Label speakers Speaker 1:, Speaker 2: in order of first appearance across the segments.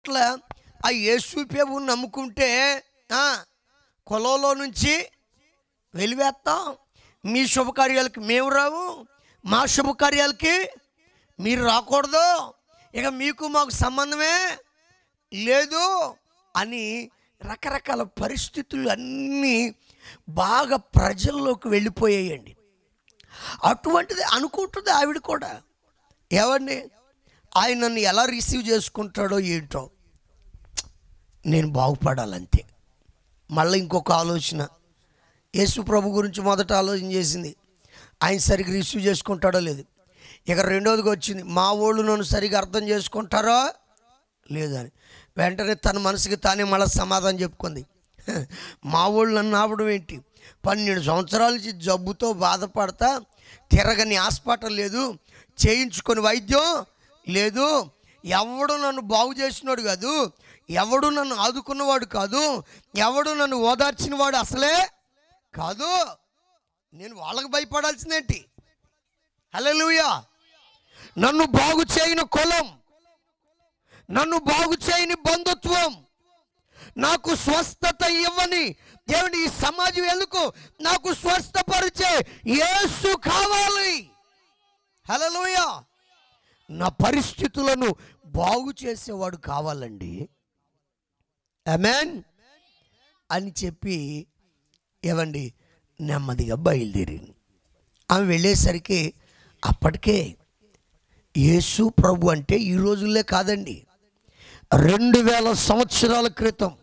Speaker 1: అట్లా ఆ యేసు ప్రభువుని నమ్ముకుంటే ఆ, కులంలో నుంచి వెలివేస్తాం మీ శుభకార్యాలకి మేము రావు మా శుభకార్యాలకి మీరు రాకూడదు ఇక మీకు మాకు సంబంధమే లేదు అని రకరకాల పరిస్థితులు అన్నీ బాగా ప్రజల్లోకి వెళ్ళిపోయాయండి అటువంటిది అనుకుంటుంది ఆవిడ కూడా ఏమండి ఆయన నన్ను ఎలా రిసీవ్ చేసుకుంటాడో ఏంటో నేను బాగుపడాలంతే మళ్ళీ ఇంకొక ఆలోచన యేసు ప్రభు గురించి మొదట ఆలోచన చేసింది ఆయన సరిగ్గా రిసీవ్ చేసుకుంటాడో లేదు ఇక రెండోదిగా వచ్చింది మా వాళ్ళు నన్ను సరిగా అర్థం చేసుకుంటారో లేదని వెంటనే తన మనసుకి తానే మళ్ళీ సమాధానం చెప్పుకుంది "హ, మా వాళ్ళు నన్ను ఆపడం ఏంటి పన్నెండు సంవత్సరాల నుంచి జబ్బుతో బాధపడతా తిరగని హాస్పిటల్ లేదు చేయించుకొని వైద్యం లేదు ఎవడు నన్ను బాగు చేసినాడు కాదు ఎవడు నన్ను ఆదుకున్నవాడు కాదు ఎవడు నన్ను ఓదార్చినవాడు అసలే కాదు నేను వాళ్ళకి భయపడాల్సిందేంటి హల్లెలూయా నన్ను బాగు చేయని కులం నన్ను బాగు చేయని బంధుత్వం నాకు స్వస్థత ఇవ్వని దేవుని ఈ సమాజం ఎందుకు నాకు స్వస్థపరిచే యేసు కావాలి హల్లెలూయా నా పరిస్థితులను బాగు చేసేవాడు కావాలండి అమెన్ అని చెప్పి ఏవండి నెమ్మదిగా బయలుదేరింది ఆమె వెళ్ళేసరికి అప్పటికే యేసు ప్రభు అంటే ఈ రోజుల్లో కాదండి రెండు వేల సంవత్సరాల క్రితం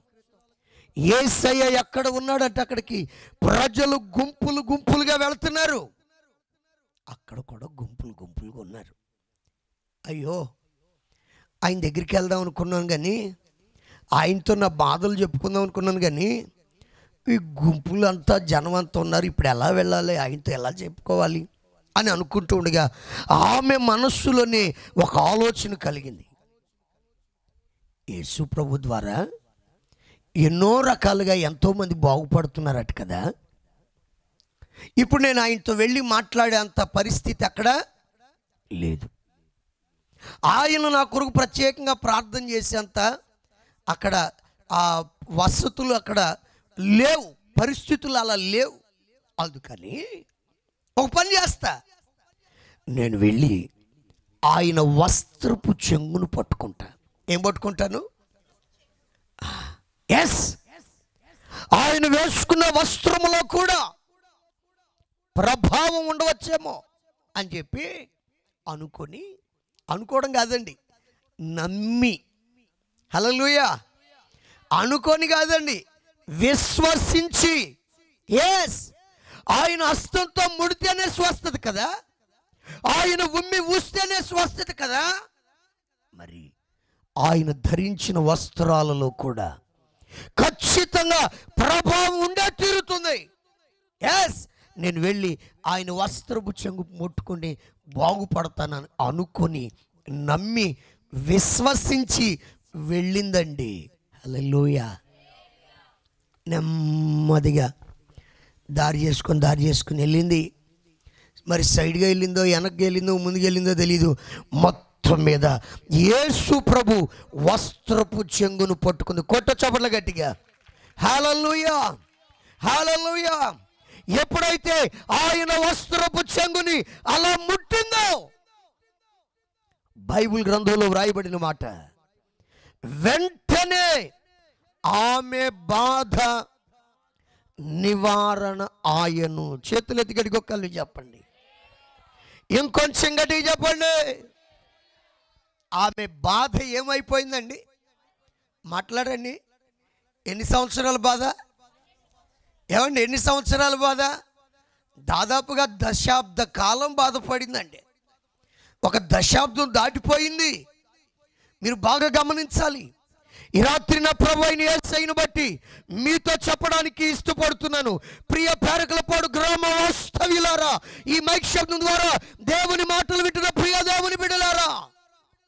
Speaker 1: ఏసయ్య ఎక్కడ ఉన్నాడంటే అక్కడికి ప్రజలు గుంపులు గుంపులుగా వెళ్తున్నారు అక్కడ కూడా గుంపులు గుంపులుగా ఉన్నారు అయ్యో ఆయన దగ్గరికి వెళ్దాం అనుకున్నాను కానీ ఆయనతో నా బాధలు చెప్పుకుందాం అనుకున్నాను కానీ ఈ గుంపులు అంతా జనం అంతా ఉన్నారు ఇప్పుడు ఎలా వెళ్ళాలి ఆయనతో ఎలా చెప్పుకోవాలి అని అనుకుంటూ ఉండగా ఆమె మనస్సులోనే ఒక ఆలోచన కలిగింది యేసు ప్రభు ద్వారా ఎన్నో రకాలుగా ఎంతోమంది బాగుపడుతున్నారట కదా ఇప్పుడు నేను ఆయనతో వెళ్ళి మాట్లాడేంత పరిస్థితి అక్కడ లేదు ఆయన నా కొరకు ప్రత్యేకంగా ప్రార్థన చేసేంత అక్కడ ఆ వసతులు అక్కడ లేవు పరిస్థితులు అలా లేవు అందుకని ఒక పని చేస్తా నేను వెళ్ళి ఆయన వస్త్రపు చెంగును పట్టుకుంటా ఏం పట్టుకుంటాను ఎస్ ఆయన వేసుకున్న వస్త్రములో కూడా ప్రభావం ఉండవచ్చేమో అని చెప్పి అనుకొని అనుకోవడం కాదండి నమ్మి హలలుయ అనుకొని కాదండి విశ్వసించి ఎస్ ఆయన హస్తంతో ముడితేనే స్వస్థత కదా ఆయన ఉమ్మి ఊస్తేనే స్వస్థత కదా మరి ఆయన ధరించిన వస్త్రాలలో కూడా ఖచ్చితంగా ప్రభావం ఉండే తీరుతుంది ఎస్ నేను వెళ్ళి ఆయన వస్త్రపు చెంగు ముట్టుకుని బాగుపడతానని అనుకొని నమ్మి విశ్వసించి వెళ్ళిందండి హల్లెలూయా నెమ్మదిగా దారి చేసుకొని దారి చేసుకుని వెళ్ళింది మరి సైడ్గా వెళ్ళిందో వెనక్కి వెళ్ళిందో ముందుకు వెళ్ళిందో తెలీదు మొత్తం మీద యేసు ప్రభు వస్త్రపు చెంగును పట్టుకుంది కొట్ట చపట్ల గట్టిగా హాలూయా హాలూయా ఎప్పుడైతే ఆయన వస్త్రపు చెంగుని అలా ముట్టిందో బైబిల్ గ్రంథంలో వ్రాయబడిన మాట వెంటనే ఆమె బాధ నివారణ ఆయను చేతులు ఎత్తి గడికి ఒక్కళ్ళు చెప్పండి ఇంకొంచెం గట్టిగా చెప్పండి ఆమె బాధ ఏమైపోయిందండి మాట్లాడండి ఎన్ని సంవత్సరాల బాధ ఏమండి ఎన్ని సంవత్సరాల బాధ దాదాపుగా దశాబ్ద కాలం బాధపడిందండి ఒక దశాబ్దం దాటిపోయింది మీరు బాగా గమనించాలి ఈ రాత్రి నా ప్రభు అయిన యేసయ్యను బట్టి మీతో చెప్పడానికి ఇష్టపడుతున్నాను ప్రియ పేరకలపాడు గ్రామ వాస్తవ్యులారా ఈ మైక్ శబ్దం ద్వారా దేవుని మాటలు వింటున్న ప్రియ దేవుని బిడ్డలారా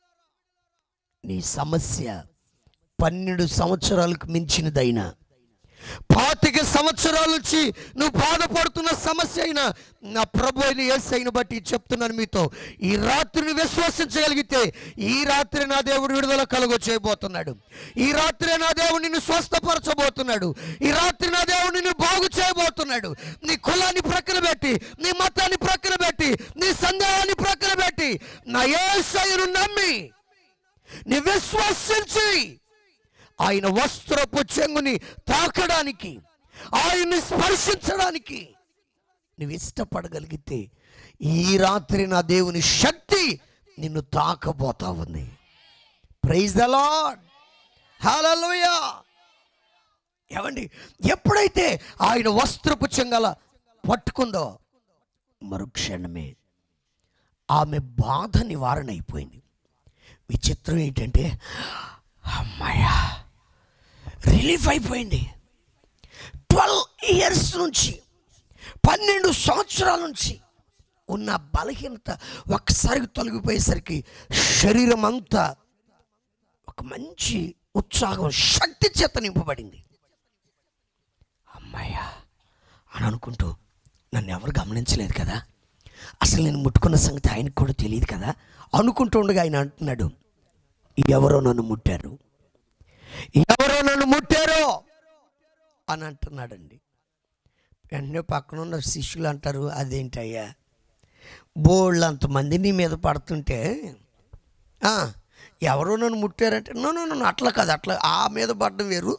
Speaker 1: నీ సమస్య పన్నెండు సంవత్సరాలకు మించినదైనా పాతిక సంవత్సరాల నుంచి నువ్వు బాధపడుతున్న సమస్య అయినా నా ప్రభు అయిన యేసైని బట్టి చెప్తున్నాను మీతో ఈ రాత్రిని విశ్వసించగలిగితే ఈ రాత్రి నా దేవుడు విడుదల కలుగ చేయబోతున్నాడు ఈ రాత్రి నా దేవుడు నిన్ను స్వస్థపరచబోతున్నాడు ఈ రాత్రి నా దేవుడు నిన్ను బాగు చేయబోతున్నాడు నీ కులాన్ని ప్రక్కన పెట్టి నీ మతాన్ని ప్రక్కన పెట్టి నీ సందేహాన్ని ప్రక్కన పెట్టి నా యేసయ్యను నమ్మి నీ విశ్వసించి ఆయన వస్త్రపు చెంగుని తాకడానికి ఆయన్ని స్పర్శించడానికి నువ్వు ఇష్టపడగలిగితే ఈ రాత్రి నా దేవుని శక్తి నిన్ను తాకబోతా ఉంది ప్రైజ్ ద లాడ్ హల్లెలూయా ఏమండి ఎప్పుడైతే ఆయన వస్త్రపు చెంగల పట్టుకుందో మరుక్షణమే ఆమె బాధ నివారణ అయిపోయింది విచిత్రం ఏంటంటే అమ్మాయ్యా రిలీఫ్ అయిపోయింది ట్వెల్వ్ ఇయర్స్ నుంచి పన్నెండు సంవత్సరాల నుంచి ఉన్న బలహీనత ఒక్కసారి తొలగిపోయేసరికి శరీరం అంతా ఒక మంచి ఉత్సాహం శక్తి చేత నింపబడింది అమ్మాయ్యా అని అనుకుంటూ నన్ను ఎవరు గమనించలేదు కదా అసలు నేను ముట్టుకున్న సంగతి ఆయనకు కూడా తెలియదు కదా అనుకుంటూ ఉండగా ఆయన అంటున్నాడు ఎవరో నన్ను ముట్టారు ఎవరో నన్ను ముట్టారో అని అంటున్నాడండి వెంటనే పక్కన ఉన్న శిష్యులు అంటారు అదేంటయ్యా బోళ్ళు అంతమంది నీ మీద పడుతుంటే "ఆ, ఎవరో నన్ను ముట్టారంటే నో నో నన్ను అట్లా కాదు అట్లా ఆ మీద పడడం వేరు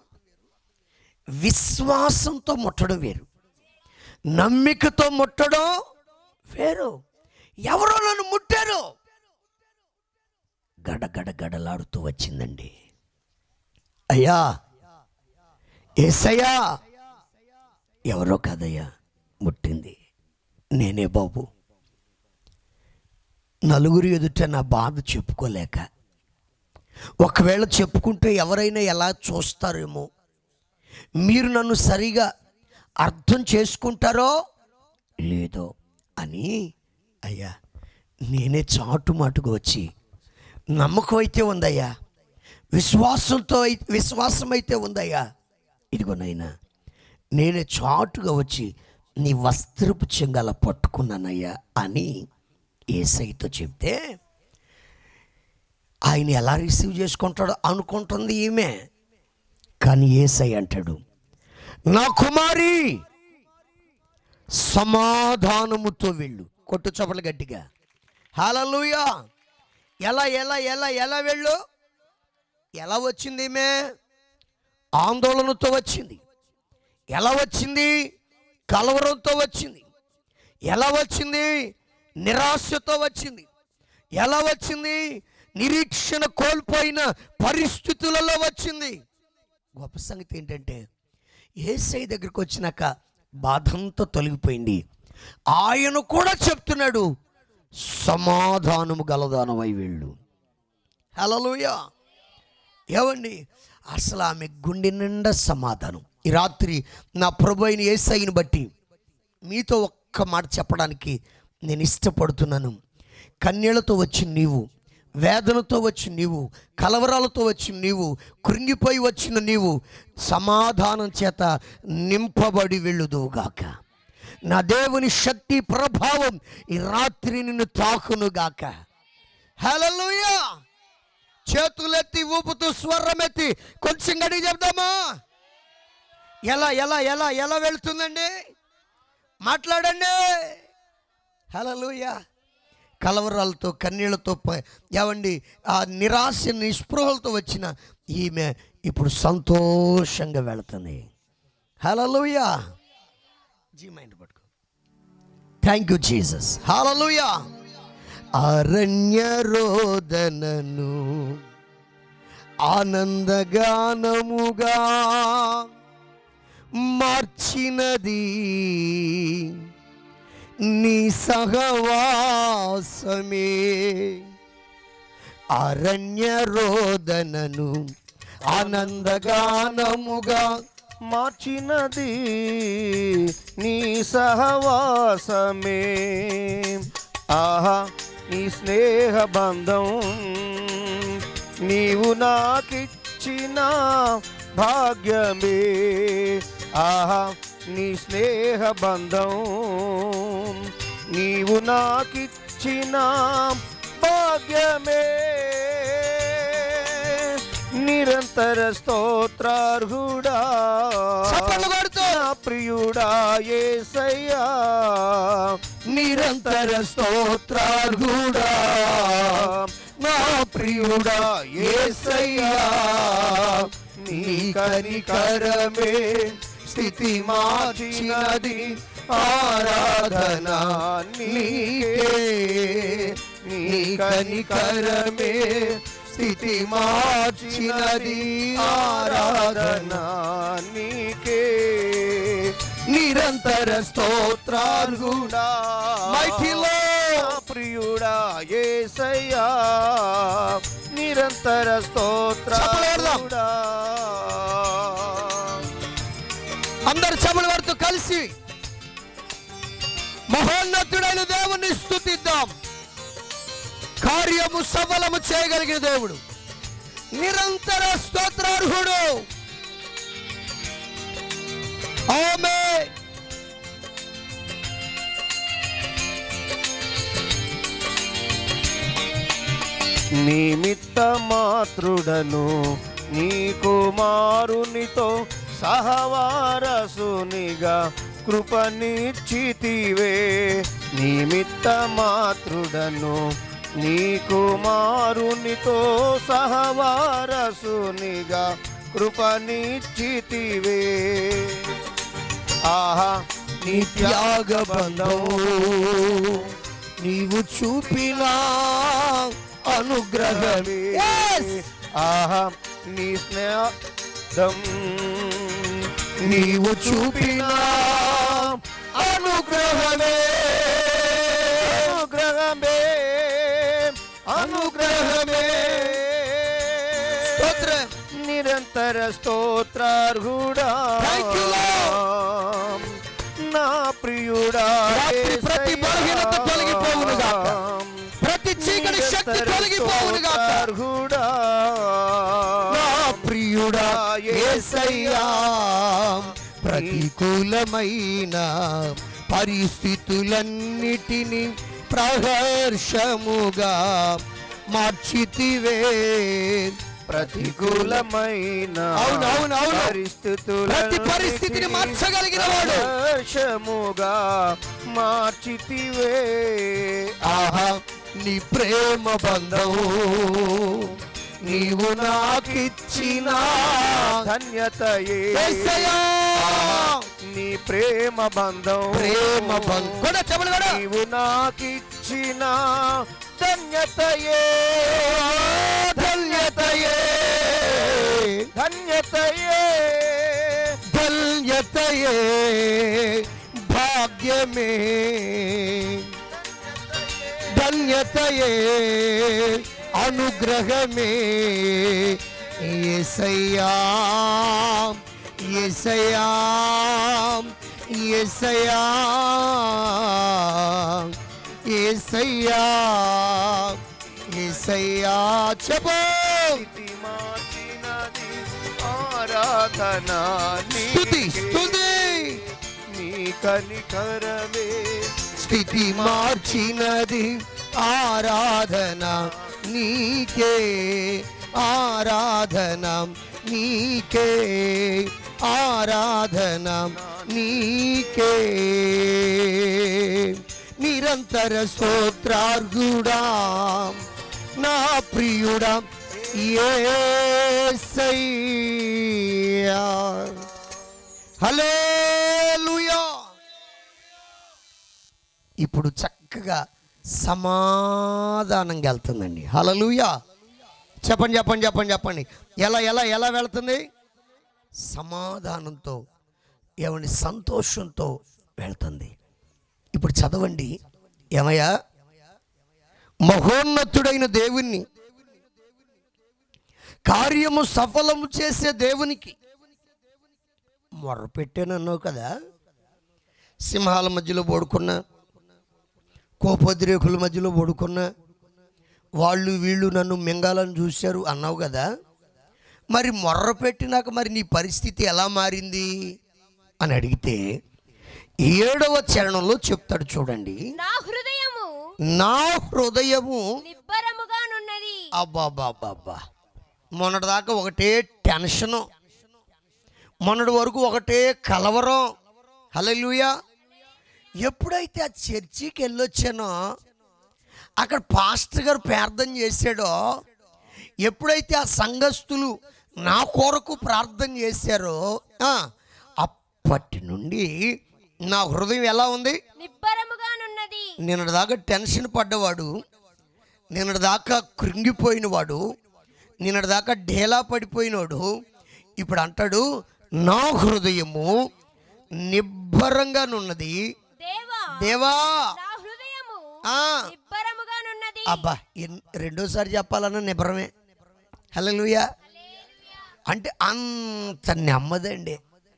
Speaker 1: విశ్వాసంతో ముట్టడం వేరు నమ్మికతో ముట్టడం వేరు ఎవరో నన్ను ముట్టారు గడగడ గడలాడుతూ వచ్చిందండి అయ్యా ఏసయ్యా ఎవరో కాదయ్యా ముట్టింది నేనే బాబు నలుగురు ఎదుట నా బాధ చెప్పుకోలేక ఒకవేళ చెప్పుకుంటే ఎవరైనా ఎలా చూస్తారేమో మీరు నన్ను సరిగా అర్థం చేసుకుంటారో లేదో అని అయ్యా నేనే చాటుమాటుగా వచ్చి నమ్మకం అయితే ఉందయ్యా విశ్వాసంతో అయి- విశ్వాసం అయితే ఉందయ్యా ఇదిగో నాయనా నేనే చాటుగా వచ్చి నీ వస్త్రపు చెంగల పట్టుకున్నానయ్యా అని ఏసైతో చెప్తే ఆయన ఎలా రిసీవ్ చేసుకుంటాడో అనుకుంటుంది ఈమె కానీ ఏసై అంటాడు నా కుమారి సమాధానముతో వెళ్ళు కొట్టు చపలు గట్టిగా హల్లెలూయా ఎలా ఎలా ఎలా ఎలా వెళ్ళు ఎలా వచ్చింది ఈమె ఆందోళనతో వచ్చింది ఎలా వచ్చింది కలవరంతో వచ్చింది ఎలా వచ్చింది నిరాశతో వచ్చింది ఎలా వచ్చింది నిరీక్షణ కోల్పోయిన పరిస్థితులలో వచ్చింది గొప్ప సంగతి ఏంటంటే ఏసై దగ్గరికి వచ్చినాక బాధంతా తొలగిపోయింది ఆయన కూడా చెప్తున్నాడు సమాధానము గలదానమై వెళ్ళు హలోయా ఏమండి అసలు ఆమె గుండె నిండా సమాధానం ఈ రాత్రి నా ప్రభు అయిన ఏసైని బట్టి మీతో ఒక్క మాట చెప్పడానికి నేను ఇష్టపడుతున్నాను కన్యలతో వచ్చి నీవు వేదనతో వచ్చి నీవు కలవరాలతో వచ్చి నీవు కృంగిపోయి వచ్చిన నీవు సమాధానం చేత నింపబడి వెళ్ళుదువుగాక నా దేవుని శక్తి ప్రభావం ఈ రాత్రి నిన్ను తాకునుగాక హల్లెలూయా చేతులెత్తి ఊపుతూ స్వరమెత్తి కొంచెం గడి చెప్దామా ఎలా ఎలా ఎలా ఎలా వెళ్తుందండి మాట్లాడండి హలోయ కలవరాలతో కన్నీళ్లతో ప- ఏవండి ఆ నిరాశ నిస్పృహలతో వచ్చిన ఈమె ఇప్పుడు సంతోషంగా వెళుతుంది హలోయ జీ మైండ్ పట్టుకో థ్యాంక్ యూ జీసస్ హలోయ అరణ్య రోదనను ఆనందగానముగా మార్చినది నీ సహవాసమే అరణ్య రోదనను ఆనందగానముగా
Speaker 2: మార్చినది నీ సహవాసమే ఆహా నీ స్నేహ బంధం నీవు నాకిచ్చిన భాగ్యమే ఆహా నీ స్నేహ బంధం నీవు నాకిచ్చిన భాగ్యమే నిరంతర స్తోత్రార్హుడా
Speaker 1: చప్పట్లు కొడుతూ.
Speaker 2: నా ప్రియుడా ఏసయ్యా
Speaker 1: నిరంతర స్తోత్రార్హుడా నా ప్రియుడా యేసయ్యా నీ కనికరమే స్థితి మార్చినది ఆరాధన నీకే నీ కనికరమే స్థితి మార్చినది ఆరాధన
Speaker 2: నీకే
Speaker 1: నిరంతర స్తోత్రార్హుడా Mighty Lord.
Speaker 2: నా ప్రియుడా ఏసయ్యా నిరంతర స్తోత్రుడా
Speaker 1: అందరు చెమలు పడుతూ కలిసి మహోన్నతుడైన దేవుణ్ణి స్తుతిద్దాం కార్యము సఫలము చేయగలిగిన దేవుడు నిరంతర స్తోత్రార్హుడు ఆమె
Speaker 2: నిమిత్త మాతృడను నీ కుమారునితో సహవారసునిగా కృపనిచ్చితివే నిమిత్త మాతృడను నీ కుమారునితో సహవారసునిగా కృపనిచ్చితివే ఆహా
Speaker 1: నీ త్యాగ బంధము నీవు చూపిన అనుగ్రహమే Yes!
Speaker 2: ఆహా నీ స్నేహం
Speaker 1: నీవు చూపిన అనుగ్రహమే
Speaker 2: అనుగ్రహమే అనుగ్రహమే
Speaker 1: స్తోత్రం.
Speaker 2: నిరంతర స్తోత్రార్హుడా
Speaker 1: Thank you,
Speaker 2: నా ప్రియుడా
Speaker 1: రాత్రి ప్రతి
Speaker 2: యేసయ్యా.
Speaker 1: బలహీనత తొలగిపోవునుగాక. ప్రతి చీకటి శక్తి తొలగిపోవును గాక
Speaker 2: స్తోత్రార్హుడా
Speaker 1: నా ప్రియుడా యేసయ్యా ప్రతికూలమైన పరిస్థితులన్నిటినీ ప్రహర్షముగా మార్చితివే
Speaker 2: ప్రతికూలమైన
Speaker 1: అవును, అవును, అవును.
Speaker 2: పరిస్థితుల
Speaker 1: ప్రతి పరిస్థితిని మార్చగలిగిన వాడు.
Speaker 2: హర్షముగా మార్చితివే
Speaker 1: ఆహా నీ ప్రేమ బంధం నీవు నాకిచ్చిన
Speaker 2: ధన్యతయే
Speaker 1: యేసయ్యా
Speaker 2: నీ ప్రేమ బంధం
Speaker 1: ప్రేమ బంధం కూడా చెప్పలు కూడా
Speaker 2: నీవు నాకిచ్చిన ధన్యతయే
Speaker 1: ధన్యతయే
Speaker 2: ధన్యతయే
Speaker 1: ధన్యతయే భాగ్యమే ధన్యతయే అనుగ్రహమే ఏసయ్యా ఏసయ్యా ఏసయ్యా ఏసయ్యా ఏసయ్యా చెప్పు
Speaker 2: స్థితి మార్చినది ఆరాధన
Speaker 1: స్తుతి
Speaker 2: నీకే.
Speaker 1: స్తుతి
Speaker 2: నీ కనికరమే
Speaker 1: స్థితి మార్చినది ఆరాధన నీకే ఆరాధన నీకే ఆరాధన నీకే నిరంతర స్తోత్రార్గుడా నా ప్రియుడా ఏసయ్యా హల్లెలూయా ఇప్పుడు చక్కగా సమాధానంగా వెళ్తుందండి హలలుయా చెప్పండి చెప్పండి చెప్పండి చెప్పండి ఎలా ఎలా ఎలా వెళ్తుంది సమాధానంతో ఏమని సంతోషంతో వెళ్తుంది ఇప్పుడు చదవండి ఏమయ్యా మహోన్నతుడైన దేవుణ్ణి కార్యము సఫలము చేసే దేవునికి మొర్రపెట్టానన్నావు కదా సింహాల మధ్యలో పడుకున్నా కోపద్రేకుల మధ్యలో పడుకున్నా వాళ్ళు వీళ్ళు నన్ను మింగాలని చూశారు అన్నావు కదా మరి మొర్ర పెట్టినాక మరి నీ పరిస్థితి ఎలా మారింది అని అడిగితే ఏడవ చరణంలో చెప్తాడు చూడండి
Speaker 3: నా హృదయము
Speaker 1: నా హృదయము
Speaker 3: నిబ్బరముగానున్నది
Speaker 1: అబ్బాబాబాబా మొన్నటిదాకా ఒకటే టెన్షను మొన్నటి వరకు ఒకటే కలవరం హల్లెలూయా ఎప్పుడైతే ఆ చర్చికి వెళ్ళొచ్చానో అక్కడ పాస్టర్ గారు ప్రార్థన చేశాడో ఎప్పుడైతే ఆ సంఘస్థులు నా కొరకు ప్రార్థన చేశారో ఆ, అప్పటి నుండి నా హృదయం ఎలా ఉంది
Speaker 3: నిబ్బరముగానున్నది
Speaker 1: నిన్నటి దాకా టెన్షన్ పడ్డవాడు నిన్నటి దాకా కృంగిపోయినవాడు నిన్నటి దాకా ఢేలా పడిపోయినవాడు ఇప్పుడు అంటాడు నా హృదయము నిబ్బరంగానున్నది
Speaker 3: దేవా
Speaker 1: దేవా
Speaker 3: నా హృదయము
Speaker 1: ఆ,
Speaker 3: నిబ్బరముగానున్నది
Speaker 1: అబ్బా ఎన్- రెండోసారి చెప్పాలన్నా నిబ్బరమే హల్లెలూయా అంటే అంత నెమ్మదండి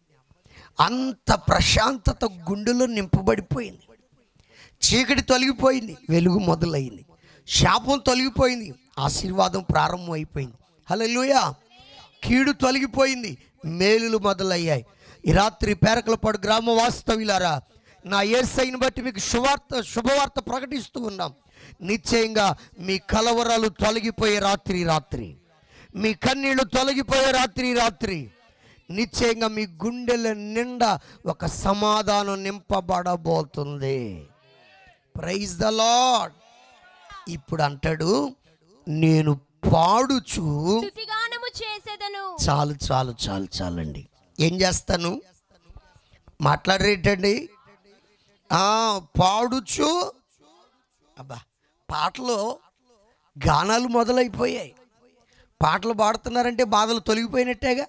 Speaker 1: అంత ప్రశాంతత గుండెలో నింపబడిపోయింది చీకటి తొలగిపోయింది వెలుగు మొదలైంది శాపం తొలగిపోయింది ఆశీర్వాదం ప్రారంభం అయిపోయింది హల్లెలూయా కీడు తొలగిపోయింది మేలులు మొదలయ్యాయి ఈ రాత్రి పేరకలపాడు గ్రామ వాస్తవ్యులారా నా ఏసైని బట్టి మీకు శుభవార్త శుభవార్త ప్రకటిస్తూ ఉన్నాం నిశ్చయంగా మీ కలవరాలు తొలగిపోయే రాత్రి రాత్రి మీ కన్నీళ్లు తొలగిపోయే రాత్రి రాత్రి నిశ్చయంగా మీ గుండెల నిండా ఒక సమాధానం నింపబడబోతుంది ప్రైజ్ ద లాడ్ ఇప్పుడు అంటాడు నేను పాడుచు
Speaker 3: స్తుతిగానము చేసేదను
Speaker 1: చాలు చాలు చాలు చాలండి ఏం చేస్తాను మాట్లాడరేటండి ఆ, పాడుచు అబ్బా పాటలు గానాలు మొదలైపోయాయి పాటలు పాడుతున్నారంటే బాధలు తొలగిపోయినట్టేగా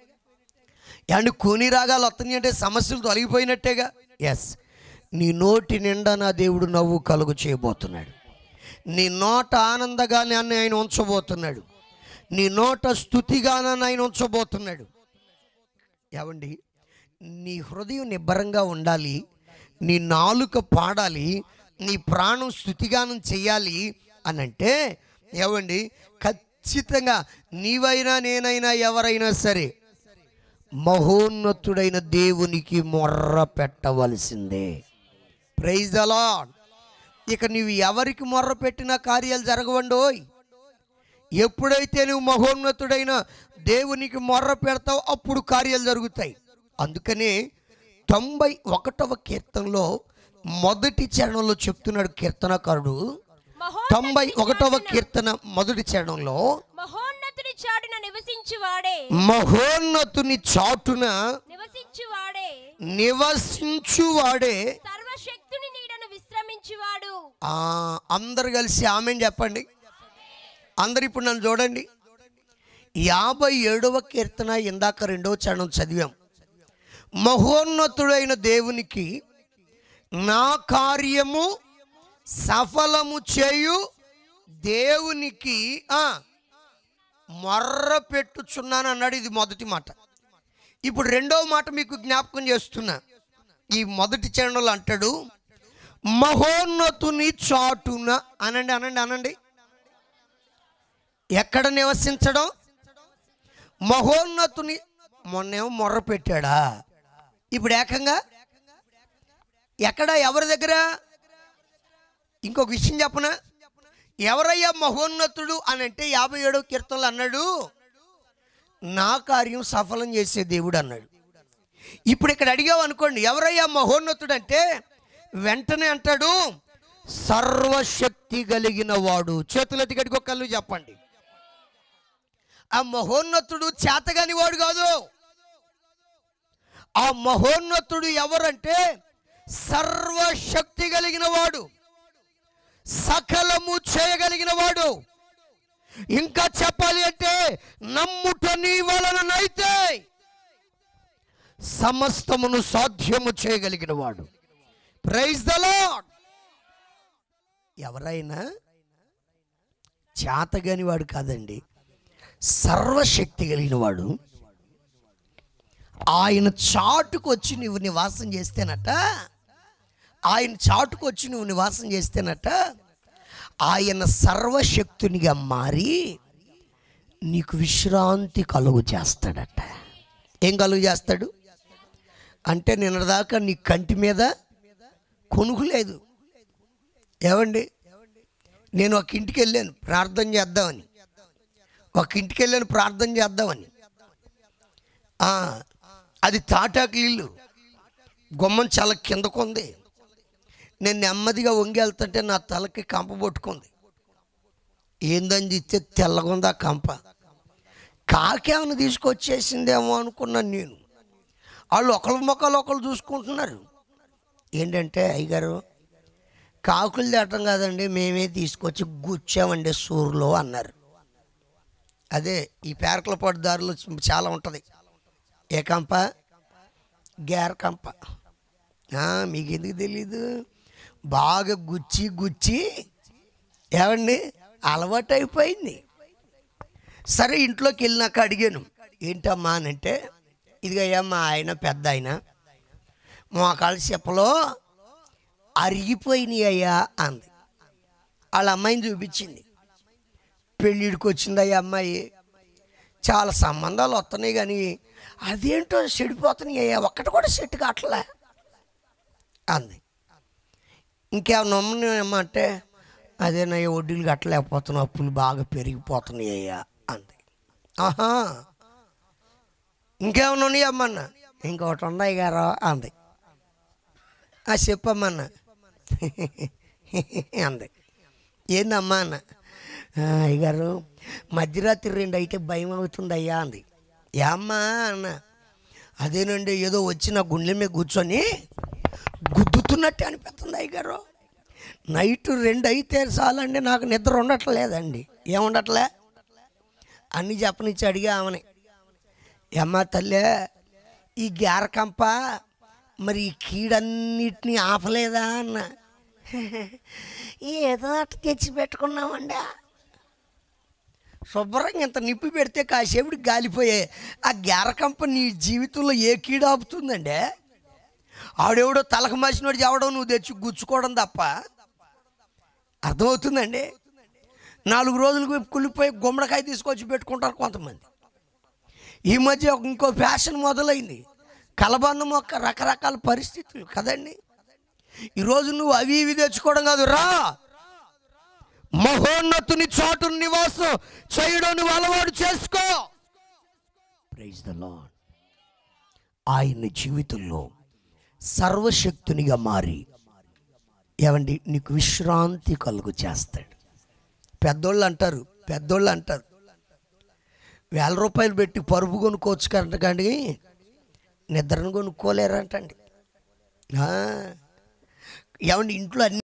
Speaker 1: అండ్ కూని రాగాలు వస్తున్నాయి అంటే సమస్యలు తొలగిపోయినట్టేగా ఎస్ నీ నోటి నిండా నా దేవుడు నవ్వు కలుగు చేయబోతున్నాడు నీ నోట ఆనందగానే ఆయన ఉంచబోతున్నాడు నీ నోట స్థుతిగానాన్ని ఆయన ఉంచబోతున్నాడు ఏమండి నీ హృదయం నిబ్బరంగా ఉండాలి నీ నాలుక పాడాలి నీ ప్రాణం స్థుతిగానం చెయ్యాలి అని అంటే ఏమండి ఖచ్చితంగా నీవైనా నేనైనా ఎవరైనా సరే మహోన్నతుడైన దేవునికి మొర్ర పెట్టవలసిందే ప్రైజ్ ద లాడ్ ఇక నీవు ఎవరికి మొర్ర పెట్టినా కార్యాలు జరగవండోయ్ ఎప్పుడైతే నువ్వు మహోన్నతుడైన దేవునికి మొర్ర పెడతావు అప్పుడు కార్యాలు జరుగుతాయి అందుకనే తొంభై ఒకటవ కీర్తనలో మొదటి చరణంలో చెప్తున్నాడు కీర్తనకారుడు తొంభై ఒకటవ కీర్తన మొదటి చరణంలో
Speaker 3: మహోన్నతుడి చాటున నివసించువాడే
Speaker 1: మహోన్నతుని చాటున
Speaker 3: నివసించువాడే
Speaker 1: నివసించువాడే
Speaker 3: సర్వశక్తుని నీడను విశ్రమించువాడు
Speaker 1: ఆ, అందరు కలిసి ఆమె చెప్పండి అందరు ఇప్పుడు నన్ను చూడండి యాభై ఏడవ కీర్తన ఇందాక రెండవ చరణం చదివాం మహోన్నతుడైన దేవునికి నా కార్యము సఫలము చేయు దేవునికి ఆ, మొర్ర పెట్టుచున్నాను అన్నాడు ఇది మొదటి మాట ఇప్పుడు రెండవ మాట మీకు జ్ఞాపకం చేస్తున్నా ఈ మొదటి చరణంలో అంటాడు మహోన్నతుని చాటున అనండి అనండి అనండి ఎక్కడ నివసించడం మహోన్నతుని మొన్నేమో మొర్ర పెట్టాడా ఇప్పుడు ఏకంగా ఎక్కడ ఎవరి దగ్గర ఇంకొక విషయం చెప్పనా ఎవరయ్యా మహోన్నతుడు అని అంటే యాభై ఏడవ కీర్తనలు అన్నాడు నా కార్యం సఫలం చేసే దేవుడు అన్నాడు ఇప్పుడు ఇక్కడ అడిగావు అనుకోండి ఎవరయ్యా మహోన్నతుడు అంటే వెంటనే అంటాడు సర్వశక్తి కలిగిన వాడు చేతులెత్తి గడికొకళ్ళు చెప్పండి ఆ మహోన్నతుడు చేతగాని వాడు కాదు ఆ మహోన్నతుడు ఎవరంటే సర్వశక్తి కలిగిన వాడు సకలము చేయగలిగిన వాడు ఇంకా చెప్పాలి అంటే నమ్ముట నీ వలననైతే సమస్తమును సాధ్యము చేయగలిగిన వాడు ప్రైజ్ ద లాడ్ ఎవరైనా చేతగాని వాడు కాదండి సర్వశక్తి కలిగిన వాడు ఆయన చాటుకు వచ్చి నువ్వు నివాసం చేస్తేనట ఆయన చాటుకు వచ్చి నువ్వు నివాసం చేస్తేనట ఆయన సర్వశక్తునిగా మారి నీకు విశ్రాంతి కలుగు చేస్తాడట ఏం కలుగు చేస్తాడు అంటే నిన్నదాకా నీ కంటి మీద కొనుకు లేదు ఏమండి నేను ఒక ఇంటికి వెళ్ళాను ప్రార్థన చేద్దామని ఒక ఇంటికి వెళ్ళాను ప్రార్థన చేద్దామని ఆ, అది తాటాకు ఇల్లు గుమ్మం చాలా కిందకుంది నేను నెమ్మదిగా వంగి వెళ్తుంటే నా తలకి కంప పట్టుకుంది ఏందని చూస్తే తెల్లగుంది ఆ కంప కాకేమన్నా తీసుకొచ్చేసిందేమో అనుకున్నాను నేను వాళ్ళు ఒకళ్ళ మొక్కలు ఒకళ్ళు చూసుకుంటున్నారు ఏంటంటే అయ్యగారు కాకులు తేటం కాదండి మేమే తీసుకొచ్చి గుచ్చామండి సూర్లో అన్నారు అదే ఈ పేరకల పాటు దారిలో చాలా ఉంటుంది ఏ కంప గేర కంప ఆ, మీకు ఎందుకు తెలీదు బాగా గుచ్చి గుచ్చి ఏమండి అలవాటు అయిపోయింది సరే ఇంట్లోకి వెళ్ళినాక అడిగాను ఏంటమ్మా అని అంటే ఇదిగో అయ్యమ్మా ఆయన పెద్ద ఆయన మోకాళ్ళ చెప్పలో అరిగిపోయినాయి అయ్యా అంది వాళ్ళ అమ్మాయిని చూపించింది పెళ్ళిడికి వచ్చింది అయ్యా అమ్మాయి చాలా సంబంధాలు వస్తున్నాయి కానీ అదేంటో చెడిపోతున్నాయి అయ్యా ఒక్కటి కూడా సెట్ కావట్లే అంది ఇంకేమన్నా ఉమ్మనేమో అంటే అదేనయ్యా వడ్డీలు కట్టలేకపోతున్నావు అప్పులు బాగా పెరిగిపోతున్నాయి అయ్యా అంది ఆహా ఇంకేమన్నా ఉన్నాయి అమ్మన్న ఇంకొకటి ఉన్నాయి గారు అంది ఆ చెప్పమ్మన్న అంది ఏందమ్మా అన్న "ఆ, అయ్యగారు మధ్యరాత్రి రెండు అయితే భయం అవుతుంది అయ్యా అంది ఏమ్మా అన్న అదేనండి ఏదో వచ్చి నా గుండె మీద కూర్చొని గుద్దుతున్నట్టు అనిపిస్తుంది అయ్యగారు నైట్ రెండు అయితే చాలండి నాకు నిద్ర ఉండట్లేదండి ఏముండట్లే అన్నీ చెప్పనిచ్చి అడిగా ఆమెని అమ్మ తల్లే ఈ గేరకంప మరి ఈ కీడన్నిటిని ఆపలేదా అన్న ఏదో అట్ట తెచ్చి పెట్టుకున్నామండి శుభ్రంగా ఇంత నిప్పి పెడితే కాసేపుడు గాలిపోయే ఆ గేరకంప నీ జీవితంలో ఏ కీడు ఆపుతుందండి ఆడెవడో తలకు మాసినోడు ఎవడో నువ్వు తెచ్చి గుచ్చుకోవడం తప్ప అర్థమవుతుందండి నాలుగు రోజులకు కుళ్ళిపోయి గుమ్మడికాయ తీసుకొచ్చి పెట్టుకుంటారు కొంతమంది ఈ మధ్య ఒక ఇంకో ఫ్యాషన్ మొదలైంది కలబంద మొక్క రకరకాల పరిస్థితులు కదండి ఈరోజు నువ్వు అవి ఇవి తెచ్చుకోవడం కాదు రా మహోన్నతుని చోటు నివాసం చేయడం నువ్వు అలవాటు చేసుకో ప్రైజ్ ద లాడ్ ఆయన జీవితంలో సర్వశక్తునిగా మారి ఏమండి నీకు విశ్రాంతి కలుగు చేస్తాడు పెద్దోళ్ళు అంటారు పెద్దోళ్ళు అంటారు వేల రూపాయలు పెట్టి పరుపు కొనుక్కోవచ్చు కంట కానీ నిద్రను కొనుక్కోలేరంటండి ఆ, ఏమండి ఇంట్లో అన్ని